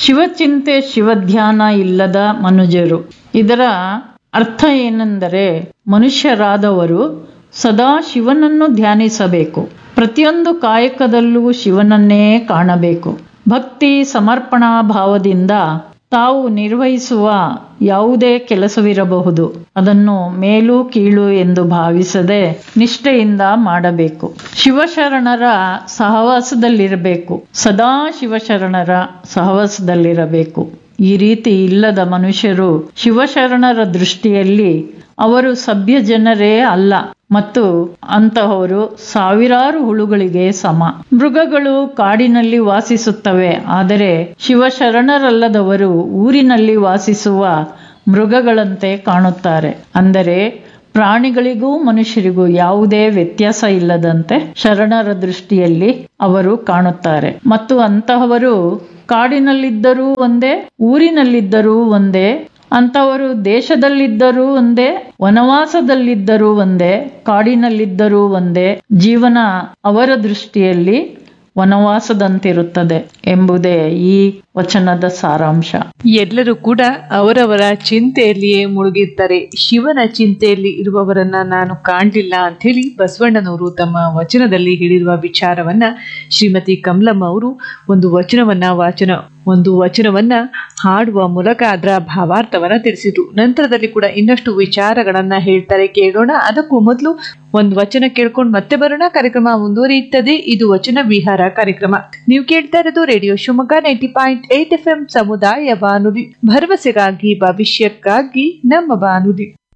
ಶಿವಚಿಂತೆ ಶಿವಧ್ಯಾನ ಇಲ್ಲದ ಮನುಜರು ಇದರ ಅರ್ಥ ಏನೆಂದರೆ ಮನುಷ್ಯರಾದವರು ಸದಾ ಶಿವನನ್ನು ಧ್ಯಾನಿಸಬೇಕು ಪ್ರತಿಯೊಂದು ಕಾಯಕದಲ್ಲೂ ಶಿವನನ್ನೇ ಕಾಣಬೇಕು ಭಕ್ತಿ ಸಮರ್ಪಣಾ ಭಾವದಿಂದ ತಾವು ನಿರ್ವಹಿಸುವ ಯಾವುದೇ ಕೆಲಸವಿರಬಹುದು ಅದನ್ನು ಮೇಲು ಕೀಳು ಎಂದು ಭಾವಿಸದೆ ನಿಷ್ಠೆಯಿಂದ ಮಾಡಬೇಕು ಶಿವಶರಣರ ಸಹವಾಸದಲ್ಲಿರಬೇಕು ಸದಾ ಶಿವಶರಣರ ಸಹವಾಸದಲ್ಲಿರಬೇಕು ಈ ರೀತಿ ಇಲ್ಲದ ಮನುಷ್ಯರು ಶಿವಶರಣರ ದೃಷ್ಟಿಯಲ್ಲಿ ಅವರು ಸಭ್ಯ ಜನರೇ ಅಲ್ಲ ಮತ್ತು ಅಂತಹವರು ಸಾವಿರಾರು ಹುಳುಗಳಿಗೆ ಸಮ ಮೃಗಗಳು ಕಾಡಿನಲ್ಲಿ ವಾಸಿಸುತ್ತವೆ ಆದರೆ ಶಿವಶರಣರಲ್ಲದವರು ಊರಿನಲ್ಲಿ ವಾಸಿಸುವ ಮೃಗಗಳಂತೆ ಕಾಣುತ್ತಾರೆ ಅಂದರೆ ಪ್ರಾಣಿಗಳಿಗೂ ಮನುಷ್ಯರಿಗೂ ಯಾವುದೇ ವ್ಯತ್ಯಾಸ ಇಲ್ಲದಂತೆ ಶರಣರ ದೃಷ್ಟಿಯಲ್ಲಿ ಅವರು ಕಾಣುತ್ತಾರೆ ಮತ್ತು ಅಂತಹವರು ಕಾಡಿನಲ್ಲಿದ್ದರೂ ಒಂದೇ ಊರಿನಲ್ಲಿದ್ದರೂ ಒಂದೇ ಅಂತವರು ದೇಶದಲ್ಲಿದ್ದರೂ ಒಂದೇ ವನವಾಸದಲ್ಲಿದ್ದರೂ ಒಂದೇ ಕಾಡಿನಲ್ಲಿದ್ದರೂ ಒಂದೇ ಜೀವನ ಅವರ ದೃಷ್ಟಿಯಲ್ಲಿ ವನವಾಸದಂತಿರುತ್ತದೆ ಎಂಬುದೇ ಈ ವಚನದ ಸಾರಾಂಶ ಎಲ್ಲರೂ ಕೂಡ ಅವರವರ ಚಿಂತೆಯಲ್ಲಿಯೇ ಮುಳುಗಿರ್ತಾರೆ ಶಿವನ ಚಿಂತೆಯಲ್ಲಿ ಇರುವವರನ್ನ ನಾನು ಕಾಣಲಿಲ್ಲ ಅಂಥೇಳಿ ಬಸವಣ್ಣನವರು ತಮ್ಮ ವಚನದಲ್ಲಿ ಹೇಳಿರುವ ವಿಚಾರವನ್ನ ಶ್ರೀಮತಿ ಕಮಲಮ್ಮ ಅವರು ಒಂದು ವಚನವನ್ನ ವಾಚನ ಒಂದು ವಚನವನ್ನ ಹಾಡುವ ಮೂಲಕ ಅದರ ಭಾವಾರ್ಥವನ್ನ ತಿಳಿಸಿದ್ರು ನಂತರದಲ್ಲಿ ಕೂಡ ಇನ್ನಷ್ಟು ವಿಚಾರಗಳನ್ನ ಹೇಳ್ತಾರೆ ಕೇಳೋಣ ಅದಕ್ಕೂ ಮೊದಲು ಒಂದು ವಚನ ಕೇಳ್ಕೊಂಡು ಮತ್ತೆ ಬರೋಣ ಕಾರ್ಯಕ್ರಮ ಮುಂದುವರಿಯುತ್ತದೆ ಇದು ವಚನ ವಿಹಾರ ಕಾರ್ಯಕ್ರಮ ನೀವು ಕೇಳ್ತಾ ಇರೋದು radio Shivamogga ninety point eight F M ಸಮುದಾಯ ಬಾನುಲಿ ಭರವಸೆಗಾಗಿ ಭವಿಷ್ಯಕ್ಕಾಗಿ ನಮ್ಮ ಬಾನುಲಿ